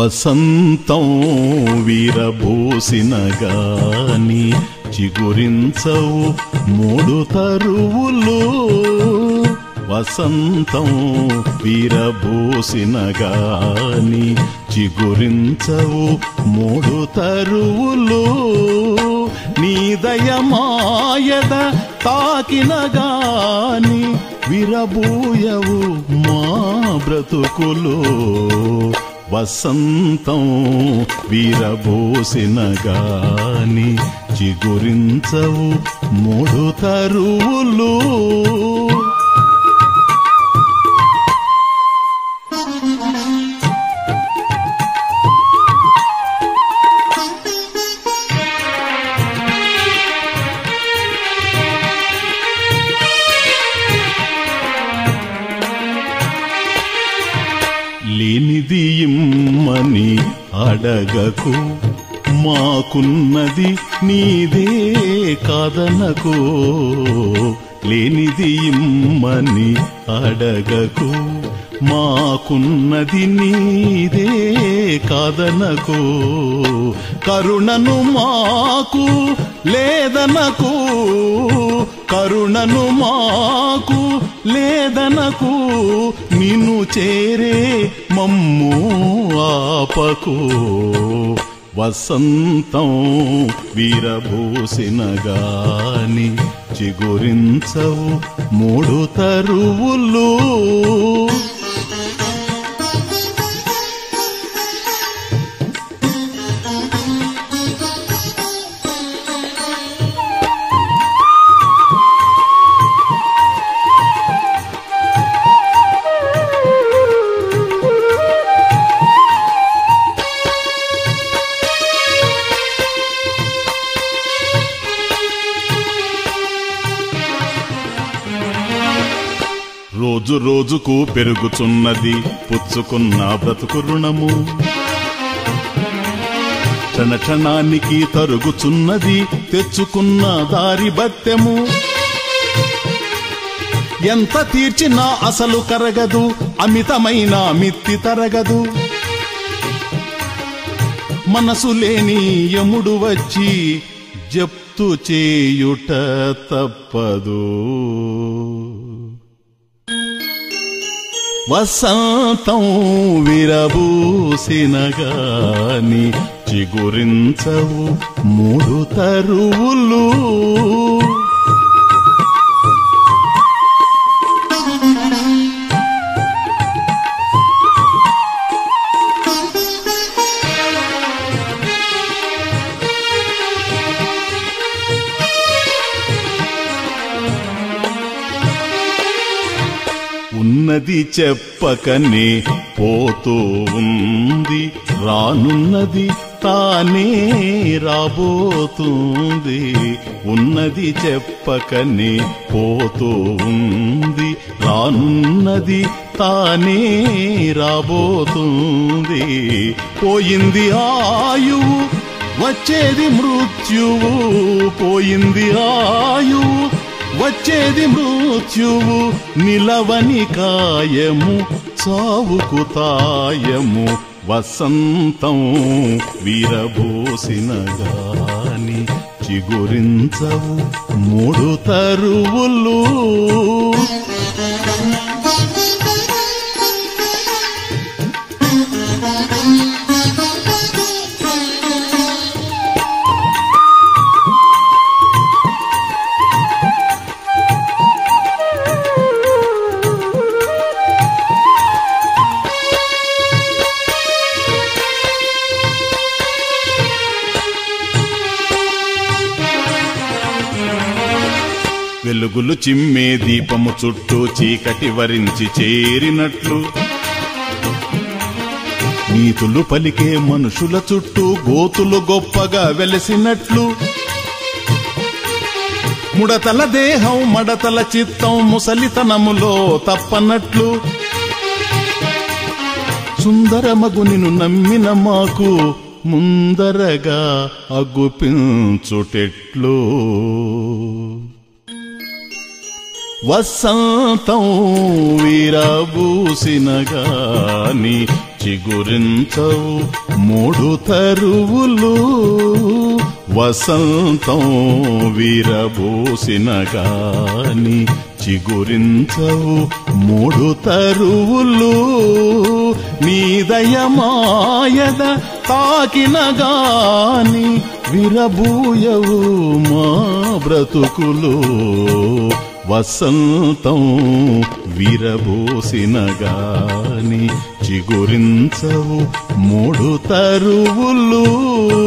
వసంతం వీరబోసిన గాని చిగురించవు మూడు తరువులు వసంతం వీరబోసిన గాని చిగురించవు మూడు తరువులు నీ దయమాయద తాకిన గాని విరబూయవు మా బ్రతుకులు వసంతం వీరబోసిన గాని చిగురించవు మూడు తరువులు లేనిది ఇమ్మని అడగకు మాకున్నది నీదే కాదనకు లేనిది ఇమ్మని అడగకు మాకున్నది నీదే కాదనకు కరుణను మాకు లేదనకు కరుణను మాకు లేదనకు నిన్ను చేరే మమ్ము ఆపకు వసంతం వీరభూసిన గాని చిగురించవు మూడు తరువులు రోజు రోజుకు పెరుగుచున్నది పుచ్చుకున్న బ్రతుకు రుణము క్షణ క్షణానికి తరుగుచున్నది తెచ్చుకున్న దారి బత్తెము ఎంత తీర్చినా అసలు కరగదు అమితమైన మిత్తి తరగదు మనసు లేని యముడు వచ్చి జప్తు చేయుట తప్పదు వసంతం విరబూసిన గాని చిగురించవు మూడు తరువులు ఉన్నది చెప్పకనే పోతూ ఉంది రానున్నది తానే రాబోతుంది ఉన్నది చెప్పకనే పోతూ ఉంది రానున్నది తానే రాబోతుంది పోయింది ఆయువు వచ్చేది మృత్యువు పోయింది ఆయువు వచ్చేది మృత్యువు నిలవని కాయము చావుకు తాయము వసంతం వీరబోసిన గాని చిగురించవు మూడు తరువులు వెలుగులు చిమ్మే దీపము చుట్టూ చీకటి వరించి చేరినట్లు నీతులు పలికే మనుషుల చుట్టూ గోతులు గొప్పగా వెలసినట్లు ముడతల దేహం మడతల చిత్తం ముసలితనములో తప్పనట్లు సుందరమగు నిన్ను నమ్మిన మాకు ముందరగా అగుపించుటెట్లు వసంతం వీరబూసిన గాని చిగురించవు మూడు తరువులు వసంతం వీరబోసిన గాని చిగురించవు మూడు తరువులు నీదయమాయద తాకిన గాని విరబూయవు మా బ్రతుకులు వసంతం విరబోసిన గాని చిగురించవు మూడు తరువులు